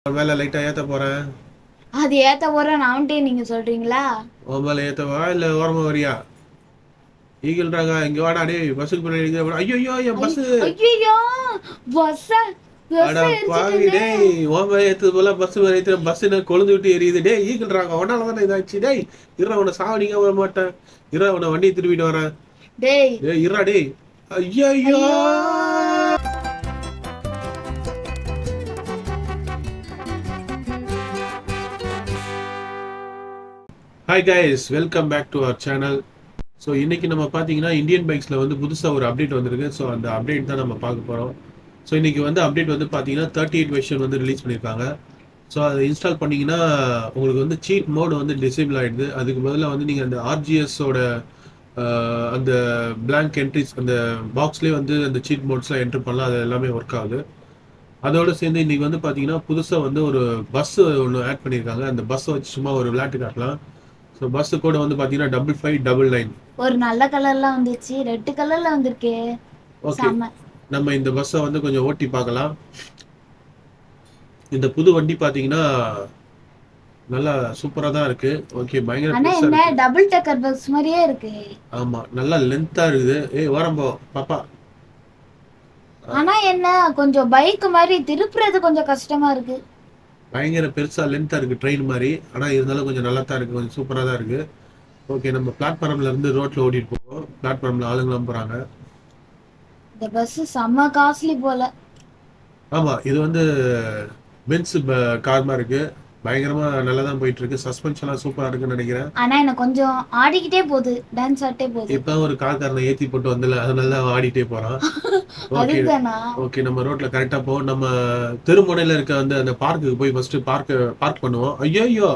மேல லைட்டா ஏத்த போறேன் அது ஏத்த போற நான்ட்டே நீங்க சொல்றீங்களா உன் மேல ஏத்தவா இல்ல ஓரமா வரியா ஈகிள்றாங்க இங்க வாடா டேய் பஸ்ஸுக்கு பின்னாடி ஐயோ ஐயோ என் பஸ் ஐயோ பஸ் அட பாவி டேய் உன் மேல ஏத்தது போல பஸ் மேல ஏத்த பஸ் என்ன கொழுந்து விட்டு எரியுது டேய் ஈகிள்றாங்க உன்னால தானே இதாச்சு டேய் இருடா உன்னை சாவடிக்க வர மாட்டேன் இருடா உன்னை வண்டியை திருப்பிட்டு வரேன் டேய் டேய் இருடா டேய் ஐயோ ஐயோ hi guys welcome back to our channel so இன்னைக்கு நம்ம பார்த்தீங்கன்னா இந்தியன் பைக்ஸில் வந்து புதுசாக ஒரு அப்டேட் வந்திருக்கு ஸோ அந்த அப்டேட் தான் நம்ம பார்க்க போகிறோம் ஸோ இன்னைக்கு வந்து அப்டேட் வந்து பார்த்தீங்கன்னா தேர்ட்டி எயிட் வெர்ஷன் வந்து ரிலீஸ் பண்ணியிருக்காங்க ஸோ அதை இன்ஸ்டால் பண்ணீங்கன்னா உங்களுக்கு வந்து சீட் மோட் வந்து டிசேபிள் ஆயிடுது அதுக்கு பதிலாக வந்து நீங்கள் அந்த ஆர்ஜிஎஸோட அந்த blank என்ட்ரிஸ் அந்த பாக்ஸ்லேயே வந்து அந்த சீட் மோட்ஸ்லாம் என்ட்ரு பண்ணலாம் அது எல்லாமே ஒர்க் ஆகுது அதோட சேர்ந்து இன்னைக்கு வந்து பார்த்தீங்கன்னா புதுசாக வந்து ஒரு பஸ் ஒன்று ஆட் பண்ணியிருக்காங்க அந்த பஸ்ஸை வச்சு சும்மா ஒரு விளையாட்டு காட்டலாம் ஸோ பஸ்ஸு கூட வந்து பார்த்தீங்கன்னா டபுள் ஃபைவ் டபுள் நைன் ஒரு நல்ல கலர்ல வந்துச்சு ரெட் கலர்ல வந்திருக்கே ஓகே செம்ம நம்ம இந்த பஸ்ஸை வந்து கொஞ்சம் ஓட்டி பார்க்கலாம் இந்த புது வண்டி பார்த்தீங்கன்னா நல்லா சூப்பராக தான் இருக்கு ஓகே பயங்கர ஆனா பெருசா என்ன இருக்கு டபுள் டக்கர் பஸ் மாதிரியே இருக்கு ஆமா நல்லா லென்த்தா இருக்குது ஏய் ஓரம் போ பாப்பா ஆனா என்ன கொஞ்சம் பைக் மாதிரி திருப்புறது கொஞ்சம் கஷ்டமா இருக்கு பயங்கர பெருசா லென்த்தா இருக்கு ட்ரெயின் மாதிரி ஆனா இருந்தாலும் கொஞ்சம் நல்லா தான் இருக்கு கொஞ்சம் சூப்பரா தான் இருக்கு ஓகே நம்ம பிளாட்ஃபார்ம்ல இருந்து ரோட்ல ஓடிட்டு போவோம் பிளாட்ஃபார்ம்ல ஆளுங்களாம் போறாங்க இந்த பஸ் செம்ம காஸ்ட்லி போல ஆமா இது வந்து பென்ஸ் கார் மாதிரி இருக்கு பயங்கரமா நல்லா தான் போயிட்டு இருக்கு சஸ்பென்ஷன்லாம் சூப்பரா இருக்குன்னு நினைக்கிறேன் ஆனா எனக்கு கொஞ்சம் ஆடிக்கிட்டே போகுது டான்ஸ் ஆட்டே போகுது இப்ப ஒரு கார்காரனை ஏத்தி போட்டு வந்தல அதனால அவன் ஆடிட்டே போறான் ஓகே அதுதானா ஓகே நம்ம ரோட்ல கரெக்டா போவோம் நம்ம தெருமுனையில இருக்க அந்த அந்த பார்க்குக்கு போய் ஃபர்ஸ்ட் பார்க் பார்க் பண்ணுவோம் ஐயோ ஐயோ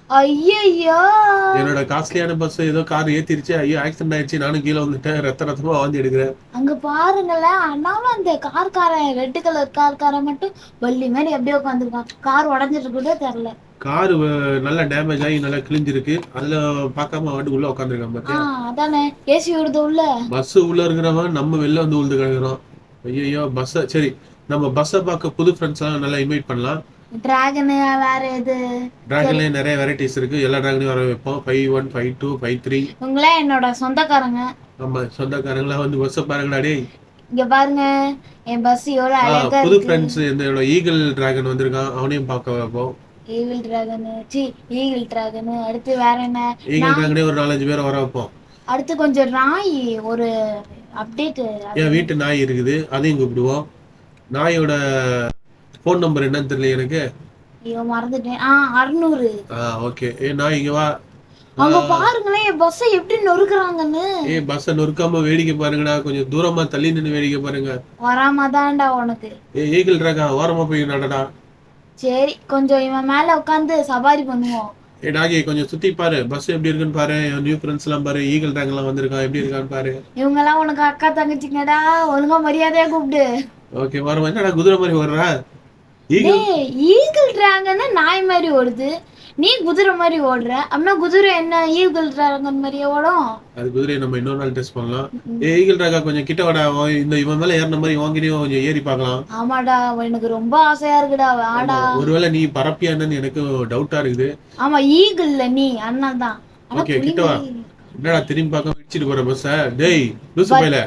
ஐயோ என்னோட காஸ்ட்லியான பஸ் ஏதோ கார் ஏத்திருச்சு ஐயோ ஆக்சிடென்ட் ஆயிடுச்சு நானும் கீழே வந்துட்டேன் ரத்த ரத்தமா வாந்தி எடுக்கிறேன் அங்க பாருங்களேன் ஆனாலும் அந்த கார்காரன் ரெட் கலர் கார்காரன் மட்டும் வள்ளி மாதிரி அப்படியே உட்காந்துருக்கான் கார் உடஞ்சிட்டு கூட தெரியல கார் நல்லா டேமேஜ் ஆகி நல்லா கிழிஞ்சிருக்கு அதுல பார்க்காம வண்டி உள்ள உட்காந்துருக்கான் ஆ பாத்தியா அதானே ஏசி விடுது உள்ள பஸ் உள்ள இருக்கிறவன் நம்ம வெளில வந்து உழுது கிடக்குறோம் ஐயோ பஸ் சரி நம்ம பஸ்ஸை பார்க்க புது ஃப்ரெண்ட்ஸ் எல்லாம் நல்லா இன்வைட் பண்ணலாம் டிராகனு வேற எது டிராகன்லயே நிறைய வெரைட்டிஸ் இருக்கு எல்லா டிராகனையும் வர வைப்போம் five one five two five three இவங்களே என்னோட சொந்தக்காரங்க நம்ம சொந்தக்காரங்களா வந்து பஸ்ஸை பாருங்கடா டேய் இங்க பாருங்க என் பஸ் எவ்வளவு ஆ, அழகா புது இருக்கு ஃப்ரெண்ட்ஸ் இந்த ஈகிள் டிராகன் வந்திருக்கான் அவனையும் பார்க்க வைப்போம் ஈகிள் டிராகனு சி ஈகிள் டிராகனு அடுத்து வேற என்ன ஈகிள் டிராகனே ஒரு நாலஞ்சு பேர் வர வைப்போம் அடுத்து கொஞ்சம் நாய் ஒரு அப்டேட் என் வீட்டு நாய் இருக்குது அதையும் கூப்பிடுவோம் நாயோட ஃபோன் நம்பர் என்னன்னு தெரியல எனக்கு ஐயோ மறந்துட்டேன் ஆ அறுநூறு ஆ ஓகே ஏ நாய் இங்க வா அங்க பாருங்களேன் என் பஸ்ஸை எப்படி நொறுக்குறாங்கன்னு ஏ பஸ்ஸை நொறுக்காம வேடிக்கை பாருங்கடா கொஞ்சம் தூரமா தள்ளி நின்று வேடிக்கை பாருங்க வராம தான்டா உனக்கு ஏ ஈகிள் டிராகன் ஓரமா போய் நடடா சரி கொஞ்சம் இவன் மேல உட்காந்து சவாரி பண்ணுவோம் ஏ டாகி கொஞ்சம் சுத்தி பாரு பஸ் எப்படி இருக்குன்னு பாரு நியூ ஃப்ரெண்ட்ஸ் எல்லாம் பாரு ஈகிள் டிராகன் எல்லாம் வந்திருக்கான் எப்படி இருக்கான்னு பாரு இவங்க எல்லாம் உனக்கு அக்கா தங்கச்சிங்கடா ஒழுங்கா மரியாதையா கூப்பிடு ஓகே வர என்னடா குதிரை மாதிரி வர்ற ஈகிள் டேய் ஈகிள் டிராகன் நாய் மாதிரி ஓடுது நீ குதிரை மாதிரி ஓடுற அப்படின்னா குதிரை என்ன ஈகிள் டிராகன் மாதிரியே ஓடும் அது குதிரையை நம்ம இன்னொரு நாள் டெஸ்ட் பண்ணலாம் ஏ ஈகிள் டிராகா கொஞ்சம் கிட்ட வாடா உன் இந்த இவன் மேல ஏறின மாதிரி உங்ககிட்டயும் கொஞ்சம் ஏறி பார்க்கலாம் ஆமாடா எனக்கு ரொம்ப ஆசையா இருக்குடா வாடா ஒருவேளை நீ பரப்பியா என்னன்னு எனக்கு டவுட்டா இருக்குது ஆமா ஈகிள்ல நீ அண்ணன் தான் ஆனா Okay, புலி கிட்ட வா. மாதிரி இருக்கு. என்னடா திரும்பி பார்க்க இடிச்சிட்டு போற பஸ்ஸ டேய் லூசு பையல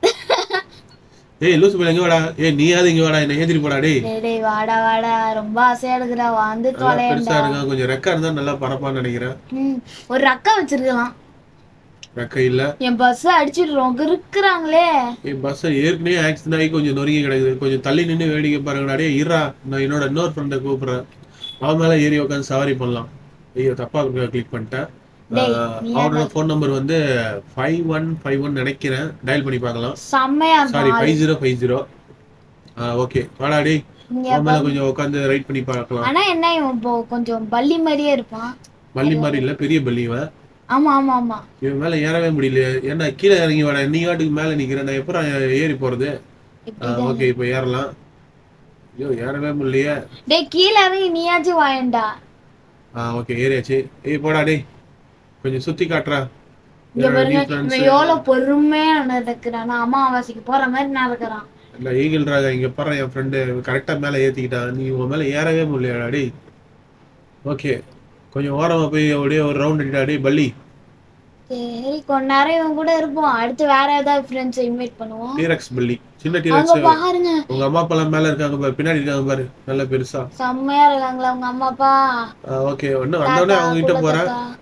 ஏய் லூசு பையல எங்க வாடா ஏய் நீயாவது இங்க வாடா என்ன ஏத்திட்டு போடா டேய் டேய் டேய் வாடா வாடா ரொம்ப ஆசையா இருக்குடா வந்து நல்லா தொலையண்டா பெருசா இருக்கான் கொஞ்சம் ரெக்கா இருந்தா நல்லா பரப்பான்னு நினைக்கிறேன் ம், ஒரு ரக்கா வச்சிருக்கலாம் ரெக்க இல்ல என் பஸ் அடிச்சிடுறோம் இருக்கிறாங்களே ஏய் பஸ் ஏற்கனவே ஆக்சிடென்ட் ஆகி கொஞ்சம் நொறுங்கி கிடக்குது கொஞ்சம் தள்ளி நின்னு வேடிக்கை பாருங்கடா டேய் இருடா நான் என்னோட இன்னொரு ஃப்ரெண்டை கூப்பிடுறேன் அவன் மேல ஏறி உட்காந்து சவாரி பண்ணலாம் ஐயோ தப்பா கிளிக் பண்ணிட்டேன் டேய், ஆஹ், நீ அவனோட ஃபோன் நம்பர் வந்து ஃபைவ் ஒன் ஃபைவ் ஒன் நினைக்கிறேன் டயல் பண்ணி பார்க்கலாம் செம்மையா சாரி இருக்கும் five zero five zero okay வாடா டேய் இங்க அவன் மேல கொஞ்சம் உட்காந்து ரைட் பண்ணி பார்க்கலாம் ஆனா என்ன இவன் இப்போ கொஞ்சம் பள்ளி மாதிரியே இருப்பான் பள்ளி மாதிரி இல்ல பெரிய பள்ளி இவன் ஆமா ஆமா ஆமா இவன் மேல ஏறவே முடியல ஏன்னா கீழே இறங்கி வாடா நீ வாட்டுக்கு மேல நிக்கிறேன் நான் எப்பறம் ஏறி போறது இப்படிதான் ஓகே இப்போ ஏறலாம் ஐயோ ஏறவே முடியலையே டேய் கீழ இறங்கி நீயாச்சும் வாயண்டா ஆ ஓகே ஏறியாச்சு ஏய் போடா டேய் கொஞ்சம் சுத்தி காட்டுறா இங்க என்னோட பாருங்க new friends. இவன் எவ்வளவு பொறுமையா நடக்கிறான் அமாவாசைக்கு போற மாதிரி நடக்கிறான் இல்ல ஈகிள் ராகா இங்க பாரு என் ஃப்ரெண்டு கரெக்டா மேல ஏத்திக்கிட்டான் நீ உன் மேல ஏறவே முடியலடா டேய் ஓகே கொஞ்சம் ஓரமா போய் அப்படியே ஒரு ரவுண்ட் அடிடா டேய் பள்ளி சரி கொஞ்ச நேரம் இவன் கூட இருப்போம் அடுத்து வேற ஏதாவது ஃப்ரெண்ட்ஸ் இன்வைட் பண்ணுவோம் டீரக்ஸ் பள்ளி சின்ன அங்க டீரக்ஸ் பாருங்க உங்க அம்மா அப்பா எல்லாம் மேல இருக்காங்க பாரு பின்னாடி இருக்காங்க பாரு நல்ல பெருசா செம்மையா இருக்காங்களா உங்க அம்மா அப்பா ஓகே ஒன்னும் வந்தோடனே அவங்க கிட்ட குல போறேன் தாத்தா.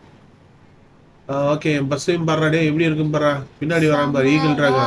ஓகே என் பஸ்ஸையும் பாடுறா டேய் எப்படி இருக்கும் பாரு பின்னாடி வரான் பாரு ஈகிள் ராகா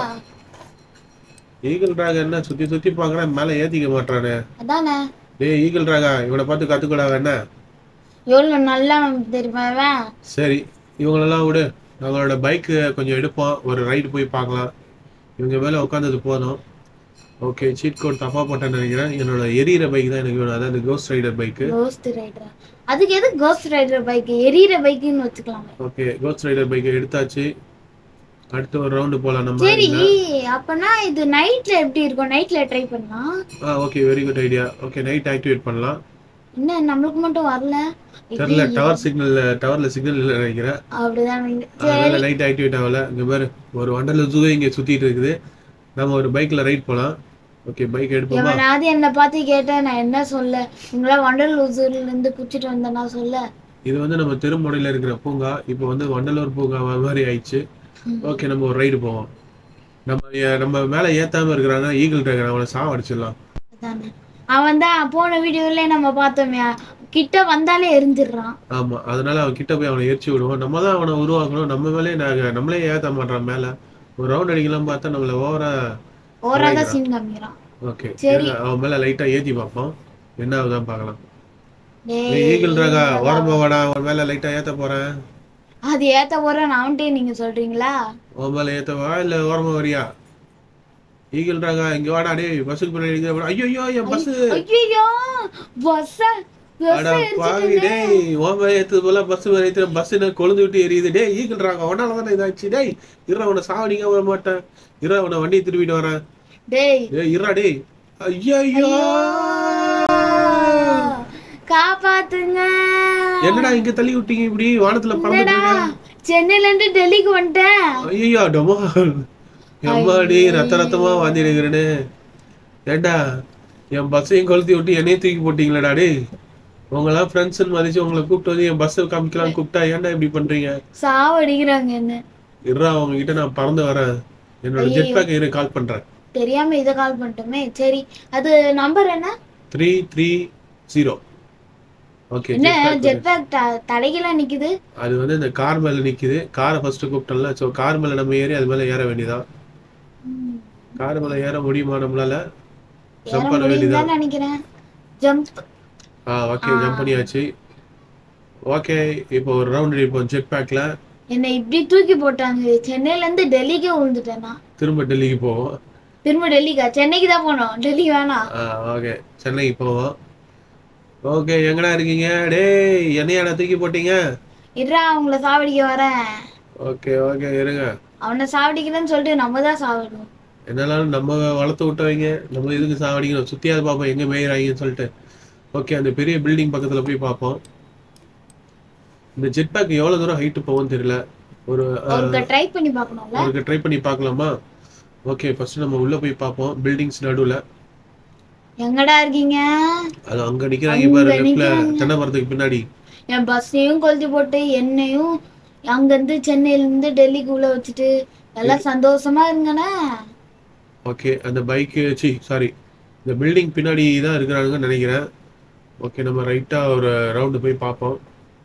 ஈகிள் ராகா என்ன சுத்தி சுத்தி பாக்குறேன் மேல ஏத்திக்க மாட்டானே அதானே டேய் ஈகிள் ராகா இவனை பார்த்து கத்துக்கூடா என்ன எவ்வளவு நல்லா நமக்கு தெரியுமா இவன் சரி இவங்களெல்லாம் விடு அவங்களோட பைக்கு கொஞ்சம் எடுப்போம் ஒரு ரைடு போய் பார்க்கலாம் இவங்க மேலே உட்காந்தது போதும் ஓகே சீட் கோட் தப்பா போட்டேன்னு நினைக்கிறேன் என்னோட எரியிற பைக் தான் எனக்கு வேணும் அதாவது ghost rider bike ghost rider அதுக்கு எது கோஸ்ட் ரைடர் பைக் எரியிற பைக்குன்னு வச்சுக்கலாமே ஓகே கோஸ்ட் ரைடர் பைக்கை எடுத்தாச்சு அடுத்து ஒரு ரவுண்டு போகலாம் நம்ம சரி அப்பனா இது நைட்ல எப்படி இருக்கும் நைட்ல ட்ரை பண்ணலாம் ஆ okay very good idea okay night activate பண்ணலாம் என்ன நம்மளுக்கு மட்டும் வரல தெரியல டவர் சிக்னல் டவர்ல சிக்னல் இல்லை நினைக்கிறேன் அப்படிதான் நீங்க- அதனால லைட் ஆக்டிவேட் ஆகல இங்க பாரு ஒரு வண்டல ஜூவே இங்க சுத்திட்டு இருக்குது நம்ம ஒரு பைக்ல ரைட் போலாம் ஓகே பைக் எடுப்போமா எவனாவது என்ன பார்த்து கேட்டா நான் என்ன சொல்ல உங்களா வண்டல் ஊசூர்ல இருந்து குச்சிட்டு வந்தேன் நான் சொல்ல இது வந்து நம்ம திருமுனையில இருக்கிற பூங்கா இப்போ வந்து வண்டலூர் பூங்கா மாதிரி ஆயிடுச்சு ஓகே நம்ம ஒரு ரைடு போவோம் நம்ம ஏ- நம்ம மேல ஏத்தாம இருக்கிறாங்க ஈகிள் டிராகன் அவனை சாவடிச்சிடலாம் அதானே அவன் தான் போன வீடியோல நம்ம பார்த்தோமே கிட்ட வந்தாலே எரிஞ்சிடுறான் ஆமா அதனால அவன் கிட்ட போய் அவனை எரிச்சு விடுவோம் நம்ம தான் அவனை உருவாக்கணும் நம்ம மேலே நாங்க நம்மளே ஏத்த மாட்டான் மேல ஒரு ரவுண்ட் அடிக்கலாம் பார்த்தா நம்மள ஓவரா ஓராத சீன் காமிக்கிறான் ஓகே சரி. அவன் மேல லைட்டா ஏத்தி பார்ப்போம் என்ன ஆகுதான் பார்க்கலாம் டேய் ஈகிள் டிராகா ஓரமா வாடா அவன் மேல லைட்டா ஏத்த போறேன் அது ஏத்த போறேன் அவன்கிட்டே நீங்க சொல்றீங்களா உன் மேல ஏத்தவா இல்ல ஓரமா வரியா ஈகிள் டிராகா இங்க வாடா டேய் பஸ்ஸுக்கு பின்னாடி ஐயோ ஐயோ என் பஸ் ஐயோ பஸ் அட பாவி டேய் உன் மேல ஏத்தது போல பஸ் மேல ஏத்துற பஸ் என்ன கொழுந்து விட்டு எரியுது டேய் ஈகிள் டிராகா உன்னால தானே இதாச்சு டேய் இருடா உன்னை சாவடிக்க வர மாட்டேன் இருடா உன்னை வண்டியை திருப்பிட்டு வரேன் டேய் டேய் இருடா டேய் ஐயோ ஐயோ காப்பாத்துங்க என்னடா இங்க தள்ளி விட்டீங்க இப்படி வானத்துல பறந்துட்டு என்னடா இருக்க சென்னையில இருந்து டெல்லிக்கு வந்துட்டேன் ஐயோ டொமா எம்மாடி ரத்த ரத்தமா வாந்திருக்கிறேன்னு ஏண்டா என் பஸ்ஸையும் கொளுத்தி விட்டு என்னையும் தூக்கி போட்டீங்களேடா டேய் உங்களாம் ஃப்ரெண்ட்ஸ்னு மதிச்சு உங்களை கூப்பிட்டு வந்து என் பஸ்ஸை காமிக்கலாம் கூப்பிட்டா ஏன்டா இப்படி பண்றீங்க சாவடிக்கிறாங்க என்ன இருடா உங்ககிட்ட நான் பறந்து வரேன் என்னோட ஜெட் பேக் இரு கால் பண்றேன் தெரியாம இத கால் பண்ணிட்டோமே சரி அது நம்பர் என்ன த்ரீ த்ரீ ஜீரோ ஓகே என்ன ஜெட் பேக் தலைகீழ நிக்குது அது வந்து இந்த கார் மேல நிக்குது காரை ஃபர்ஸ்ட் கூப்பிட்டோம்ல ஸோ கார் மேல நம்ம ஏறி அது மேல ஏற வேண்டியதான் ம், கார் மேல ஏற முடியுமா நம்மளால ஏற ஜம்ப் பண்ண முடியும் வேண்டியதான் தான் நினைக்கிறேன் ஜம்ப் ஆ ஓகே ஜம்ப் பண்ணியாச்சு ஓகே இப்போ ஒரு ரவுண்ட் அடிப்போம் ஜெட் பேக்ல என்னை இப்படி தூக்கி போட்டாங்க சென்னையில இருந்து டெல்லிக்கே விழுந்துட்டேன் நான் திரும்ப டெல்லிக்கு போவோம் திரும்ப டெல்லிக்கா சென்னைக்கு தான் போனோம் டெல்லி வேணாம் ஆ ஓகே சென்னைக்கு போவோம் ஓகே எங்கடா இருக்கீங்க டேய் என்னையாடா தூக்கி போட்டீங்க இருடா அவங்கள சாவடிக்க வரேன் ஓகே ஓகே இருங்க அவனை சாவடிக்கலன்னு சொல்லிட்டு நம்ம தான் சாவடிக்கணும் என்னாலும் நம்ம வளர்த்து விட்டவங்க நம்ம இதுக்கு சாவடிக்கணும் சுத்தியாவது பார்ப்போம் எங்க மேயிறாங்கன்னு சொல்லிட்டு ஓகே அந்த பெரிய பில்டிங் பக்கத்துல போய் பார்ப்போம் இந்த ஜெட் பேக் எவ்வளவு தூரம் ஹைட் போகும்னு தெரியல ஒரு அவருக்கு ட்ரை பண்ணி பார்க்கணும்ல அவருக்கு ட்ரை பண்ணி பார்க்கலாமா ஓகே ஃபர்ஸ்ட் நம்ம உள்ள போய் பார்ப்போம் பில்டிங்ஸ் நடுவுல எங்கடா இருக்கீங்க அது அங்க நிக்கிறாங்க பாரு அங்க லெஃப்ட்ல நிக்கிறாங்க. தென்னை மரத்துக்கு பின்னாடி என் பஸ்ஸையும் கொளுத்தி போட்டு என்னையும் அங்கிருந்து சென்னையில இருந்து டெல்லிக்கு உள்ள வச்சுட்டு எல்லாம் சந்தோஷமா இருங்கண்ணே ஓகே அந்த பைக்கு சி சாரி இந்த பில்டிங் பின்னாடி தான் இருக்கிறாங்கன்னு நினைக்கிறேன் ஓகே நம்ம ரைட்டா ஒரு ரவுண்டு போய் பார்ப்போம்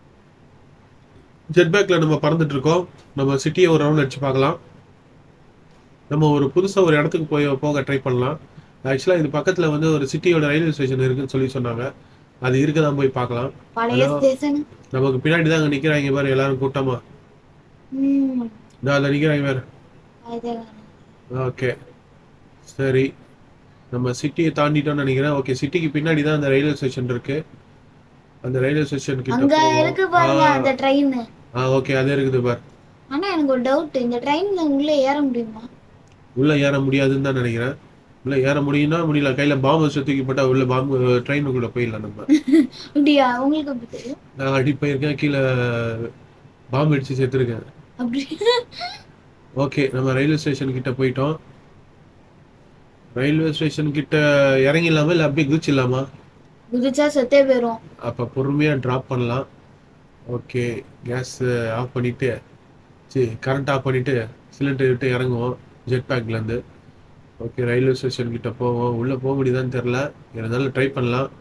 ஜெட் பேக்ல நம்ம பறந்துட்டு இருக்கோம் நம்ம சிட்டியை ஒரு ரவுண்ட் அடிச்சு பார்க்கலாம் நம்ம ஒரு புதுசா ஒரு இடத்துக்கு போய் போக ட்ரை பண்ணலாம் ஆக்சுவலா இது பக்கத்துல வந்து ஒரு சிட்டியோட ரயில்வே ஸ்டேஷன் இருக்குன்னு சொல்லி சொன்னாங்க அது இருக்குதான் போய் பார்க்கலாம் பழைய Hello. ஸ்டேஷன் நமக்கு பின்னாடி தான் அங்க நிக்கிறாங்க பாரு எல்லாரும் கூட்டமா ம் நான் அதில் நிக்கிறாங்க பாரு அதுதான். ஓகே சரி நம்ம சிட்டியை தாண்டிட்டோம்னு நினைக்கிறேன் ஓகே சிட்டிக்கு பின்னாடி தான் அந்த ரயில்வே ஸ்டேஷன் இருக்கு அந்த ரயில்வே ஸ்டேஷன் கிட்ட அங்க இருக்கு பாருங்க போவோம் அந்த ட்ரெயின் ஆ ஓகே அது இருக்குது பார் ஆனா எனக்கு ஒரு டவுட் இந்த ட்ரெயின்ல உள்ள ஏற முடியுமா உள்ள ஏற முடியாதுன்னு தான் நினைக்கிறேன் உள்ள ஏற முடியும்னா முடியல கையில பாம்பு வச்சு தூக்கி போட்டா உள்ள பாம்பு ட்ரெயினுக்குள்ள போயிடலாம் நம்ம அப்படியா உங்களுக்கு அப்படி தெரியும் நான் அடி போயிருக்கேன் கீழே பாம்பு அடிச்சு சேர்த்துருக்கேன் அப்படி ஓகே நம்ம ரயில்வே ஸ்டேஷன் கிட்ட போயிட்டோம் ரயில்வே ஸ்டேஷன் கிட்ட இறங்கிடலாமா இல்லை அப்படியே குதிச்சிடலாமா குதிச்சா செத்தே போயிரும் அப்போ பொறுமையாக ட்ராப் பண்ணலாம் ஓகே கேஸ் ஆஃப் பண்ணிவிட்டு சரி கரண்ட் ஆஃப் பண்ணிவிட்டு சிலிண்டர் விட்டு இறங்குவோம் ஜெட் பேக்லேருந்து ஓகே ரயில்வே ஸ்டேஷன் கிட்ட போவோம் உள்ளே போக முடியுதான்னு தெரில இருந்தாலும் ட்ரை பண்ணலாம்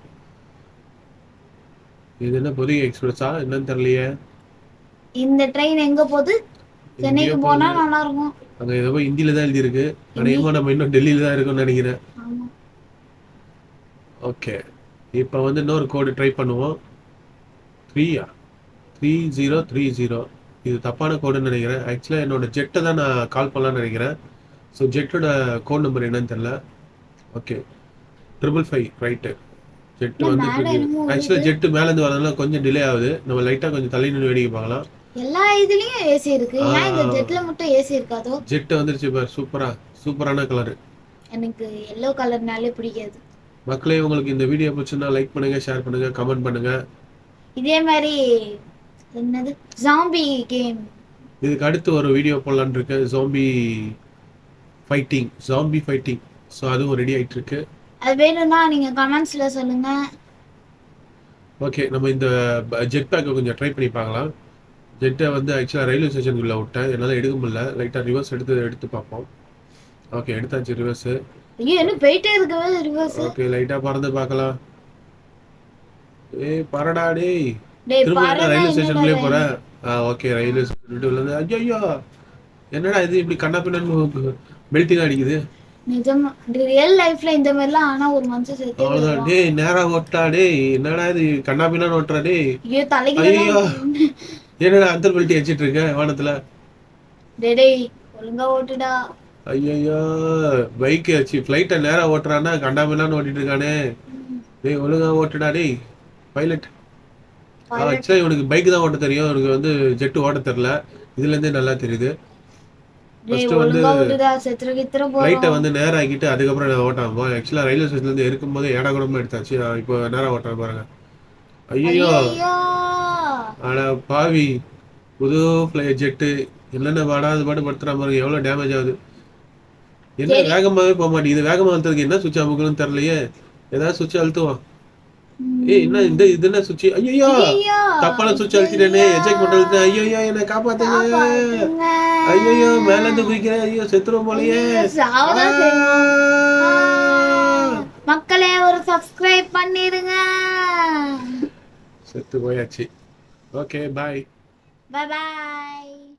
இது என்ன பொதிகை எக்ஸ்பிரஸா என்னன்னு தெரியலையே இந்த ட்ரெயின் எங்க போகுது சென்னைக்கு எங்கேயோ போனா போகுது. நல்லா இருக்கும் அங்கே ஏதோ ஹிந்தியில் தான் எழுதியிருக்கு அநேகமாக நம்ம இன்னும் டெல்லியில் தான் இருக்கோம்னு நினைக்கிறேன் ஆமா ஓகே இப்போ வந்து இன்னொரு கோடு ட்ரை பண்ணுவோம் த்ரீயா த்ரீ ஜீரோ த்ரீ ஜீரோ இது தப்பான கோடுன்னு நினைக்கிறேன் ஆக்சுவலாக என்னோட ஜெட்டை தான் நான் கால் பண்ணலாம்னு நினைக்கிறேன் ஸோ ஜெட்டோட கோட் நம்பர் என்னன்னு தெரில okay triple five right jet இல்ல, வந்துட்டு மேல இருக்கு என்னமோ ஆக்சுவலாக ஜெட்டு மேலேருந்து வரதுனால கொஞ்சம் டிலே ஆகுது நம்ம லைட்டாக கொஞ்சம் தள்ளி நின்று வேடிக்கை பார்க்கலாம் எல்லா இதுலயும் ஏசி இருக்கு ஏன் இந்த ஆ. ஜெட்ல மட்டும் ஏசி இருக்காதோ ஜெட்டு வந்துருச்சு பார் சூப்பரா சூப்பரான கலரு எனக்கு எல்லோ கலர்னாலே பிடிக்காது மக்களே உங்களுக்கு இந்த வீடியோ பிடிச்சிருந்தா லைக் பண்ணுங்க ஷேர் பண்ணுங்க கமெண்ட் பண்ணுங்க இதே மாதிரி என்னது ஜாம்பி கேம் இதுக்கு அடுத்து ஒரு வீடியோ போடலான்னு இருக்கு zombie fighting zombie fighting so அதுவும் ரெடி ஆயிட்டு இருக்கு அது வேணும்னா நீங்க கமெண்ட்ஸ்ல சொல்லுங்க ஓகே நம்ம இந்த ஜெட் பேக்கை கொஞ்சம் ட்ரை பண்ணி பார்க்கலாம் ஜெட்டை வந்து ஆக்சுவலாக ரயில்வே ஸ்டேஷனுக்குள்ளே விட்டேன் என்னால் எடுக்க முடியல லைட்டாக ரிவர்ஸ் எடுத்து எடுத்து பார்ப்போம் ஓகே எடுத்தாச்சு ரிவர்ஸு ஐயோ இன்னும் போயிட்டே இருக்கவே ரிவர்ஸ் ஓகே லைட்டாக பறந்து பார்க்கலாம் ஏய் பறடா டேய் டேய் திரும்ப என்ன பாருங்க ரயில்வே ஸ்டேஷன்லேயே என்னடா போகிறேன் ஆ ஓகே ரயில்வே ஸ்டேஷன் விட்டு உள்ளது ஐயோ என்னடா இது இப்படி கண்ணா பின்னு பெல்ட்டிங் அடிக்குது நிஜமா ரியல் லைஃப்ல இந்த மாதிரிலாம் ஆனா ஒரு மனுஷன் சேர்த்து அவ்வளவுதான் டேய் நேரா ஓட்டா டேய் என்னடா இது கண்ணா பின்னான்னு ஓட்டுறா டேய் ஐயோ தலைக்கு ஐயோ என்னடா அந்த பெல்ட்டி அடிச்சிட்டு இருக்க வானத்துல டேய் டேய் ஒழுங்கா ஓட்டுடா ஐயோ பைக் ஆச்சு ஃப்ளைட்டை நேரா ஓட்டுறான்னா கண்ணா பின்னான்னு ஓட்டிட்டு இருக்கானே டேய் ஒழுங்கா ஓட்டுடா டேய் பைலட் ஆக்சுவலா இவனுக்கு பைக் தான் ஓட்ட தெரியும் இவனுக்கு வந்து ஜெட்டு ஓட்ட தெரியல இதுல இருந்தே நல்லா தெரியுது டேய் ஃபர்ஸ்ட் வந்து ஒழுங்கா ஓட்டுடா செத்துற கித்துற ஃப்ளைட்டை போறோம் வந்து நேரா ஆக்கிட்டு அதுக்கப்புறம் நான் ஓட்டாம ஆக்சுவலா ரயில்வே ஸ்டேஷன்ல இருந்து இருக்கும்போது ஏடா கூடமா எடுத்தாச்சு நான் இப்போ நேரா ஓட்டுறேன் பாருங்க ஐயோ ஐயோ ஆனா பாவி புது ஃப்ளை ஜெட்டு என்னென்ன வாடாது பாட்டு படுத்துற பாருங்க எவ்வளவு டேமேஜ் ஆகுது என்ன வேகமாவே போக மாட்டேங்குது வேகமா அழுத்ததுக்கு என்ன சுவிட்ச் அமுக்கணும்னு தெரியலையே ஏதாவது சுவிட்ச் அழுத்துவான் ஏய் என்ன இந்த இது என்ன சுவிட்ச் ஐயோ ஐயோ தப்பான சுவிட்ச் அழுத்திட்டேனே எஜெக்ட் பண்ண அழுத்தேன் ஐயோ என்ன காப்பாத்துங்க காப்பாத்துங்க. ஐயோ மேல இருந்து குதிக்கிறேன் ஐயோ செத்துரும் போலயே சாவதான் செய்வோம். ஆ. மக்களே ஒரு சப்ஸ்கிரைப் பண்ணிடுங்க செத்து போயாச்சு ஓகே பாய் பை பாய்